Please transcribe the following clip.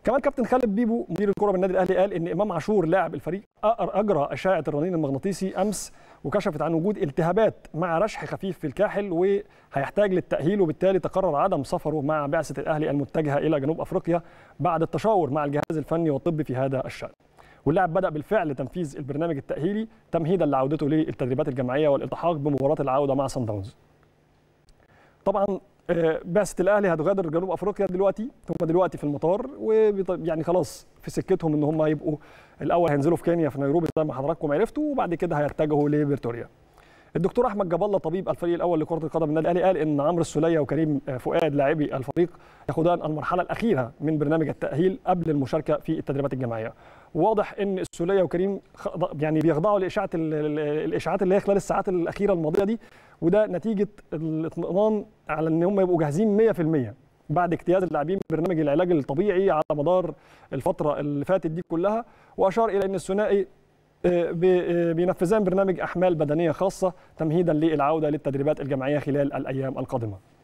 كمان كابتن خالد بيبو مدير الكره بالنادي الاهلي قال ان امام عاشور لاعب الفريق اجرى اشعه الرنين المغناطيسي امس وكشفت عن وجود التهابات مع رشح خفيف في الكاحل وهيحتاج للتاهيل وبالتالي تقرر عدم سفره مع بعثه الاهلي المتجهه الى جنوب افريقيا بعد التشاور مع الجهاز الفني والطبي في هذا الشان. واللاعب بدا بالفعل تنفيذ البرنامج التاهيلي تمهيدا لعودته للتدريبات الجماعيه والالتحاق بمباراه العوده مع سان داونز. طبعا بعثه الاهلي هتغادر جنوب افريقيا دلوقتي هم دلوقتي في المطار ويعني خلاص في سكتهم ان هم يبقوا الاول هينزلوا في كينيا في نيروبي زي ما حضراتكم عرفتوا وبعد كده هيتجهوا لبريتوريا. الدكتور احمد جاب الله طبيب الفريق الاول لكره القدم النادي الاهلي قال ان عمرو السوليه وكريم فؤاد لاعبي الفريق ياخدان المرحله الاخيره من برنامج التاهيل قبل المشاركه في التدريبات الجماعيه. واضح ان السوليه وكريم يعني بيخضعوا لاشاعه الاشاعات اللي هي خلال الساعات الاخيره الماضيه دي وده نتيجه الاطمئنان على ان هم يبقوا جاهزين 100% بعد اجتياز اللاعبين برنامج العلاج الطبيعي على مدار الفتره اللي فاتت دي كلها واشار الى ان الثنائي بينفذان برنامج احمال بدنيه خاصه تمهيدا للعوده للتدريبات الجماعيه خلال الايام القادمه